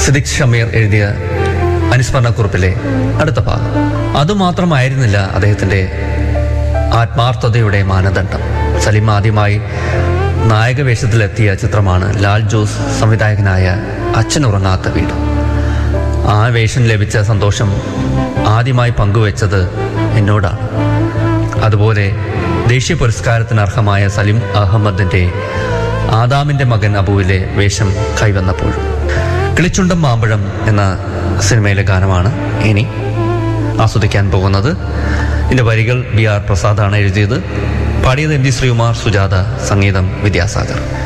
സിദിഖ് ഷമീർ എഴുതിയ അനുസ്മരണക്കുറിപ്പിലെ അടുത്ത ഭാഗം അതുമാത്രമായിരുന്നില്ല അദ്ദേഹത്തിൻ്റെ ആത്മാർത്ഥതയുടെ മാനദണ്ഡം സലിം ആദ്യമായി നായകവേഷത്തിലെത്തിയ ചിത്രമാണ് ലാൽ ജോസ് സംവിധായകനായ അച്ഛനുറങ്ങാത്ത വീട് ആ വേഷം ലഭിച്ച സന്തോഷം ആദ്യമായി പങ്കുവെച്ചത് എന്നോടാണ് അതുപോലെ ദേശീയ പുരസ്കാരത്തിന് അർഹമായ സലിം അഹമ്മദിന്റെ ആദാമിന്റെ മകൻ അബുവിലെ വേഷം കൈവന്നപ്പോൾ കിളിച്ചുണ്ടം മാമ്പഴം എന്ന സിനിമയിലെ ഗാനമാണ് ഇനി ആസ്വദിക്കാൻ പോകുന്നത് ഇതിന്റെ വരികൾ ബി ആർ പ്രസാദാണ് എഴുതിയത് പാടിയത് എം ജി ശ്രീകുമാർ സുജാത സംഗീതം വിദ്യാസാഗർ